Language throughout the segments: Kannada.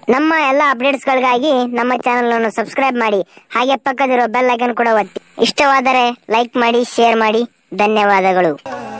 ನಮ್ಮ ಎಲ್ಲ ಅಪ್ಡೇಟ್ಸ್ಗಳಿಗಾಗಿ ನಮ್ಮ ಚಾನೆಲ್ ಅನ್ನು ಸಬ್ಸ್ಕ್ರೈಬ್ ಮಾಡಿ ಹಾಗೆ ಪಕ್ಕದಿರೋ ಬೆಲ್ ಐಕನ್ ಕೂಡ ಒತ್ತಿ ಇಷ್ಟವಾದರೆ ಲೈಕ್ ಮಾಡಿ ಶೇರ್ ಮಾಡಿ ಧನ್ಯವಾದಗಳು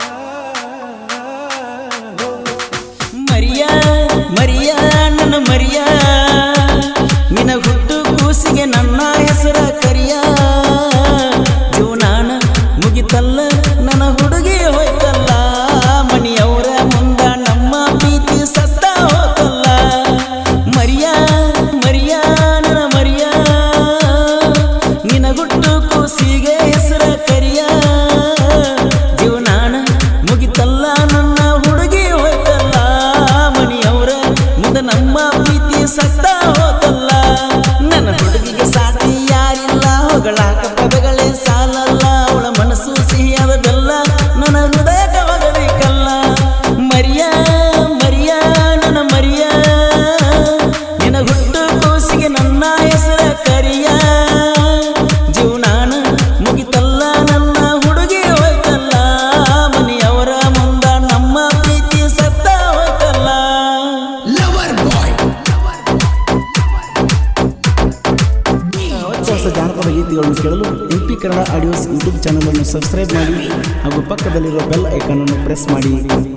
ಮರಿಯ ಮರಿಯ ನನ್ನ ಮರಿಯ ನಿನ ಹುಟ್ಟು ಕೂಸಿಗೆ ನನ್ನ ಹೆಸರ ಕರಿಯ ಜೀವನಾನ ಮುಗಿತಲ್ಲ ನನ್ನ ಹುಡುಗಿ ಹೋಯ್ತಲ್ಲ ಮಣಿಯವರ ಮುಂದ ನಮ್ಮ ಪ್ರೀತಿ ಸತ್ತ ಹೋತಲ್ಲ ಮರಿಯ ಮರಿಯ ನನ್ನ ಮರಿಯ ನಿನ ಹುಟ್ಟು ಕೂಸಿಗೆ ಹೆಸರ ಕರಿಯ ಜೀವನಾನ ಮುಗಿತಲ್ಲ ನನ್ನ ಹುಡುಗಿ ಹೋಯ್ತಲ್ಲ ಮಣಿಯವರ ಮುಂದೆ ನಮ್ಮ ಪ್ರೀತಿ ಸತ್ತ ಹೋತಲ್ಲ ನನ್ನ ಹುಡುಗಿಗೆ ಸಾಟಿ ಯಾರಿಲ್ಲ ಹೊಗಳಾಕ ಪದಗಳೇ ಸಾಲಲ್ಲ ಅವಳ ಮನಸ್ಸು ಸಿಹಿಯಾದ ಬೆಲ್ಲ ನನ್ನ ಹೃದಯಕ್ಕೆ ಒಗಬೇಕಲ್ಲ ಮರಿಯ ಮರಿಯ ನನ್ನ ಮರಿಯ ನಿನ್ನ ಹುಟ್ಟು ಕೂಸಿಗೆ ನನ್ನ ಹೆಸರ ಕರಿಯ ಜೀವನಾನ ಮುಗಿತಲ್ಲ ನನ್ನ ಹುಡುಗಿ ಹೋಯ್ತಲ್ಲ ಮನೆಯವರ ಮುಂದ ನಮ್ಮ ಪ್ರೀತಿ ಸತ್ತ ಹೋಯ್ತಲ್ಲ ಹೊಸ ಹೊಸ ಜಾನಪದ ಗೀತೆಗಳನ್ನು ಕೇಳಲು M P Kannada audios YouTube channel ಅನ್ನು ಸಬ್ಸ್ಕ್ರೈಬ್ ಮಾಡಿ ಹಾಗೂ ಪಕ್ಕದಲ್ಲಿರುವ ಬೆಲ್ ಐಕಾನ್ ಅನ್ನು ಪ್ರೆಸ್ ಮಾಡಿ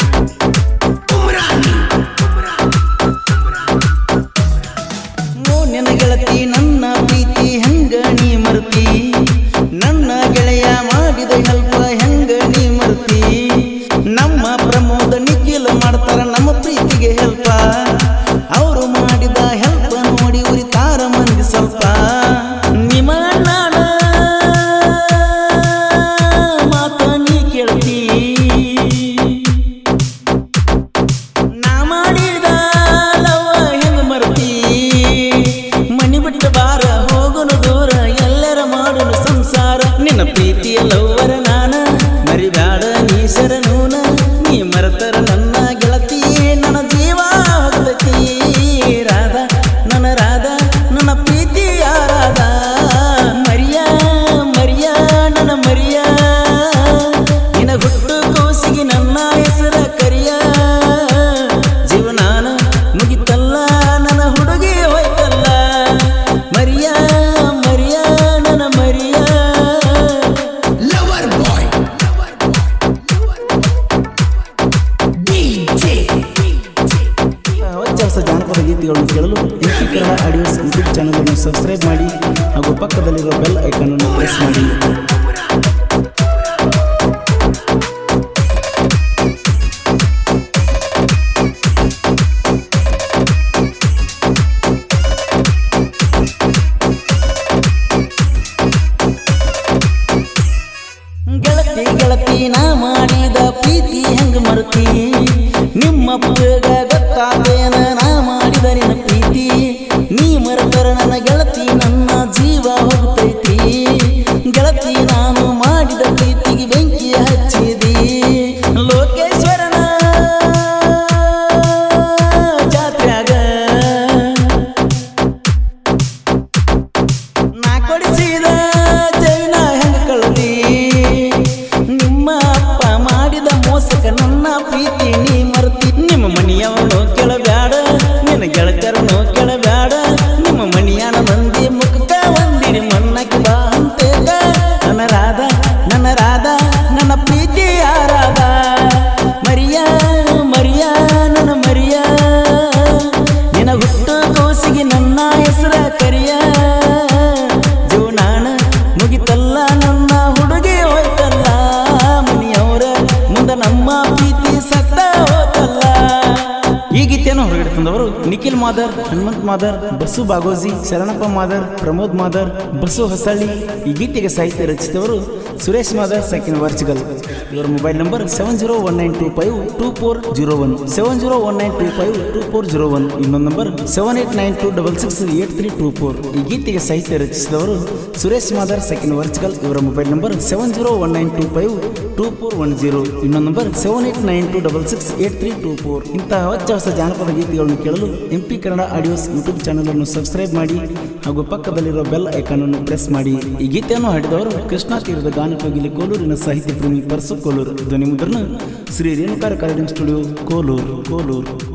ಓ ನಿನ್ನ ಗೆಳತಿ ನನ್ನ ಪ್ರೀತಿ ಹೆಂಗ ನೀ ಮರ್ತಿ ನನ್ನ ಗೆಳೆಯ ಮಾಡಿದ ಹೆಲ್ಪ ಹೆಂಗ ನೀ ಮರ್ತಿ ನಮ್ಮ ಪ್ರಮೋದ ನಿಖಿಲ ಮಾಡ್ತಾರ ನಮ್ಮ ಪ್ರೀತಿಗೆ ಹೆಲ್ಪ ಅವರು ಮಾಡಿದ ಹೆಲ್ಪ ನೋಡಿ ಉರಿತಾರ ಮಂದಿ ಸ್ವಲ್ಪ ನಿಮ್ಮ ಅಣ್ಣನ ಮಾತ ನೀ ಕೇಳ್ತಿ ನಾ ಮಾಡಿದ ಲವ ಹೆಂಗ ಮರ್ತಿ ಮನಿ ಬಿಟ್ಟು ಬಾರ ಹೋಗುನು ದೂರ ಎಲ್ಲರ ಮಾಡುನು ಸಂಸಾರ ನಿನ್ನ ಪ್ರೀತಿಯ ಲವ್ವರ ನಾನ ಮರಿಬ್ಯಾಡ ನೀ ಶರಣೂನ ನೀ ಮರತರ ನನ್ನ ಗೆಳತಿ ನನ್ನ ಜೀವ ಹೋಗತಿ ರಾಧ ನನ್ನ ರಾಧ ನನ್ನ ಪ್ರೀತಿ ಯಾರಾದ ಮರಿಯ ಮರಿಯ ನನ್ನ ಮರಿಯ ನಿನ ಹುಟ್ಟು ಕೂಸಿಗೆ ನನ್ನ ಹೆಸರ ಕರಿಯ ಜೀವನಾನ ಮುಗಿತಲ್ಲ ನನ್ನ ಹುಡುಗಿ ಹೋಯ್ತಲ್ಲ ಮರಿಯ ಮರಿಯ ನನ್ನ ಮರಿಯ ಹೊಸ ಹೊಸ ಜಾನಪದ ಗೀತೆಗಳನ್ನು ಕೇಳಲು M P Kannada audios YouTube channel ಅನ್ನು ಸಬ್ಸ್ಕ್ರೈಬ್ ಮಾಡಿ ಹಾಗೂ ಪಕ್ಕದಲ್ಲಿರುವ ಬೆಲ್ ಐಕಾನ್ ಅನ್ನು ಪ್ರೆಸ್ ಮಾಡಿ ಗೆಳತಿ ಗೆಳತಿ ನಾ ಮಾಡಿದ ಪ್ರೀತಿ ಹೆಂಗ ಮರುತಿ ನಿಮ್ಮಪ್ಪಗ ಗೊತ್ತಾದೇನ ನಾ ಮಾಡಿದ ನಿನ್ನ ಪ್ರೀತಿ ನೀ ಮರೆತರ ನನ್ನ ಗೆಳತಿ ನನ್ನ ಜೀವ ಹೋಗ್ತೈತಿ ಗೆಳತಿ ನಾನು ಮಾಡಿದ ಪ್ರೀತಿಗೆ ಬೆಂಕಿ ಹಚ್ಚಿದಿ ಲೋಕೇಶ್ವರನ ಜಾತ್ರ್ಯಾಗ ನಾ ಕೊಡಿಸಿದ ಜೈನ ಹೆಂಗ ಕಳ್ದಿ ನಿಮ್ಮ ಅಪ್ಪ ಮಾಡಿದ ಮೋಸಕ ನನ್ನ ಪ್ರೀತಿ ನೀ ಮರ್ತಿ ನಿಮ್ಮ ಮನೆಯವನು ಕೆಳಬ್ಯಾಡ ನಿನ್ನ ಗೆಳತರನು ಕೆಳಬ್ಯಾಡ ನಿಮ್ಮ ಮನೆಯನ ಮಂದಿ ಮುಖಕ ಒಂದಿರಿ ಮನ್ನಕ್ಕೆ ಬಾ ಅಂತೇಗ ನನ್ನ ರಾಧ ನನ್ನ ರಾಧ ನನ್ನ ಪ್ರೀತಿ ಯಾರಾದ ಮರಿಯ ಮರಿಯ ನನ್ನ ಮರಿಯ ನಿನ ಹುಟ್ಟು ಕೋಸಿಗೆ ನನ್ನ ಹೆಸರ ಕರಿಯ ಜೀವನಾನ ಮುಗಿತಲ್ಲ ನನ್ನ ಹುಡುಗಿ ಹೋಯ್ತಲ್ಲ ಮನೆಯವರ ಮುಂದ ನಮ್ಮ ಪ್ರೀತಿ ಸತ್ತ ಹೋತಲ್ಲ ಈ ಗೀತೆಯನ್ನು ಹೊರಗಡೆ ತಂದವರು ನಿಖಿಲ್ ಮಾದರ್ ಹನುಮಂತ್ ಮಾದರ್ ಬಸು ಬಾಗೋಜಿ ಶರಣಪ್ಪ ಮಾದರ್ ಪ್ರಮೋದ್ ಮಾದರ್ ಬಸು ಹೊಸಳ್ಳಿ ಈ ಗೀತೆಗೆ ಸಾಹಿತ್ಯ ರಚಿಸಿದವರು ಸುರೇಶ್ ಮಾದರ್ ಸೆಕೆಂಡ್ ವರ್ಚ್ಗಲ್ ಇವರ mobile number seven zero one nine two five two four zero one seven zero one nine two five two four zero one ಇನ್ನೊಂದು number seven eight nine two double six eight three two four ಈ ಗೀತೆಗೆ ಸಾಹಿತ್ಯ ರಚಿಸಿದವರು ಸುರೇಶ್ ಮಾದರ್ ಸೆಕೆಂಡ್ ವರ್ಚ್ಗಲ್ ಇವರ mobile number seven zero one nine two five two four one zero ಇನ್ನೊಂದು number seven eight nine two double six eight three two four ಇಂತಹ ಹೊಚ್ಚ ಹೊಸ ಜಾನಪದ ಗೀತೆಗಳನ್ನು ಕೇಳಲು M P Kannada audios YouTube channel ಅನ್ನು ಸಬ್ಸ್ಕ್ರೈಬ್ ಮಾಡಿ ಹಾಗೂ ಪಕ್ಕದಲ್ಲಿರುವ ಬೆಲ್ ಐಕಾನ್ ಅನ್ನು ಪ್ರೆಸ್ ಮಾಡಿ ಈ ಗೀತೆಯನ್ನು ಹಾಡಿದವರು ಕೃಷ್ಣಾ ತೀರದ ಗಾನಕೋಗಿಲಿ ಕೋಲೂರಿನ ಸಾಹಿತ್ಯ ಪ್ರೇಮಿ ಪರ್ಸು ಕೋಲೂರು ಧ್ವನಿ ಮುದ್ರಣ ಶ್ರೀ ರೇಣುಕಾರ ಕಾರ್ಯಕ್ರಮ ಸ್ಟುಡಿಯೋ ಕೋಲೂರು ಕೋಲೂರು